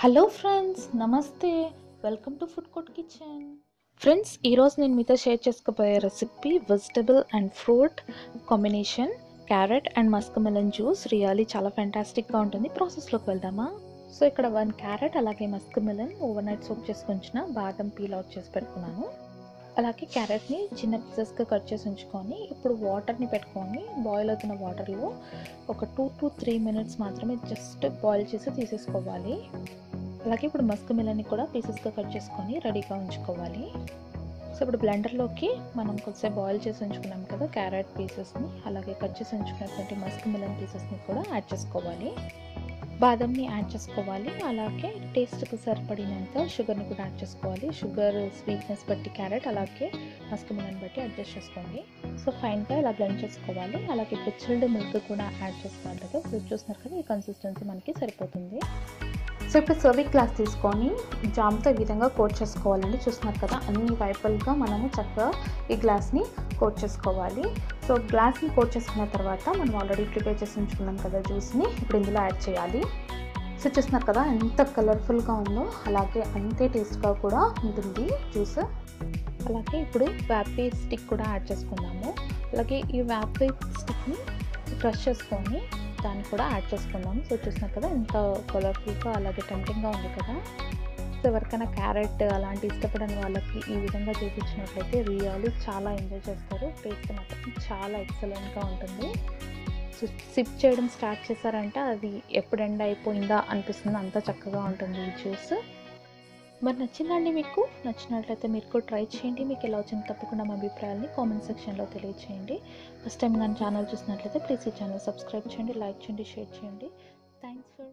hello friends నమస్తే welcome to food court kitchen friends ఈరోజు నేను మీతో షేర్ చేసుకోబోయే recipe vegetable and fruit combination carrot and musk melon juice really చాలా ఫెంటాస్టిక్గా ఉంటుంది ప్రాసెస్లోకి వెళ్దామా సో ఇక్కడ వన్ క్యారెట్ అలాగే musk melon overnight soak చేసుకొంచిన బాదం పీల్ అవుట్ చేసి పెట్టుకున్నాను అలాగే క్యారెట్ని చిన్న పీసెస్గా కట్ చేసి ఉంచుకొని ఇప్పుడు వాటర్ని పెట్టుకొని బాయిల్ అవుతున్న వాటర్లో ఒక టూ టు త్రీ మినిట్స్ మాత్రమే జస్ట్ బాయిల్ చేసి తీసేసుకోవాలి అలాగే ఇప్పుడు మస్క్ మిలని కూడా పీసెస్గా కట్ చేసుకొని రెడీగా ఉంచుకోవాలి సో ఇప్పుడు బ్లెండర్లోకి మనం కొద్దిసేపు బాయిల్ చేసి ఉంచుకున్నాం కదా క్యారెట్ పీసెస్ని అలాగే కట్ చేసి ఉంచుకున్నటువంటి మస్క్ మిలన్ పీసెస్ని కూడా యాడ్ చేసుకోవాలి బాదంని యాడ్ చేసుకోవాలి అలాగే టేస్ట్కి సరిపడినంత షుగర్ని కూడా యాడ్ చేసుకోవాలి షుగర్ స్వీట్నెస్ బట్టి క్యారెట్ అలాగే మస్క్ మిలన్ బట్టి అడ్జస్ట్ చేసుకోండి సో ఫైన్గా ఇలా బ్లెండ్ చేసుకోవాలి అలాగే ఇప్పుడు చిల్డ్ మిల్క్ కూడా యాడ్ చేసుకోవాలి కదా సో చూస్తున్నారు కదా ఈ కన్సిస్టెన్సీ మనకి సరిపోతుంది సో ఇప్పుడు సర్వింగ్ గ్లాస్ తీసుకొని జామ్తో ఈ విధంగా కోట్ చేసుకోవాలండి చూస్తున్నారు కదా అన్ని వైపులుగా మనము చక్కగా ఈ గ్లాస్ని కోట్ చేసుకోవాలి సో గ్లాస్ని కోట్ చేసుకున్న తర్వాత మనం ఆల్రెడీ ప్రిపేర్ చేసి ఉంచుకున్నాం కదా జ్యూస్ని ఇప్పుడు ఇందులో యాడ్ చేయాలి సో చూస్తున్నారు కదా ఎంత కలర్ఫుల్గా ఉందో అలాగే అంతే టేస్ట్గా కూడా ఉంటుంది జ్యూస్ అలాగే ఇప్పుడు వ్యాపీ స్టిక్ కూడా యాడ్ చేసుకుందాము అలాగే ఈ వ్యాపీ స్టిక్ని క్రష్ చేసుకొని దాన్ని కూడా యాడ్ చేసుకుందాం సో చూసినారు కదా ఎంత కలర్ఫుల్గా అలాగే టెంప్టింగ్గా ఉంది కదా సో ఎవరికైనా క్యారెట్ అలాంటి ఇష్టపడని వాళ్ళకి ఈ విధంగా చేపించినట్లయితే రియల్లీ చాలా ఎంజాయ్ చేస్తారు టేస్ట్ మాత్రం చాలా ఎక్సలెంట్గా ఉంటుంది సో సిప్ చేయడం స్టార్ట్ చేశారంటే అది ఎప్పుడు ఎండ్ అయిపోయిందా అనిపిస్తుంది అంత చక్కగా ఉంటుంది ఈ జ్యూస్ మరి నచ్చిందండి మీకు నచ్చినట్లయితే మీరు కూడా ట్రై చేయండి మీకు ఎలా వచ్చింది తప్పకుండా మా అభిప్రాయాన్ని కామెంట్ సెక్షన్లో తెలియచేయండి ఫస్ట్ టైం కానీ ఛానల్ చూసినట్లయితే ప్లీజ్ ఈ ఛానల్ సబ్స్క్రైబ్ చేయండి లైక్ చేయండి షేర్ చేయండి థ్యాంక్స్ ఫర్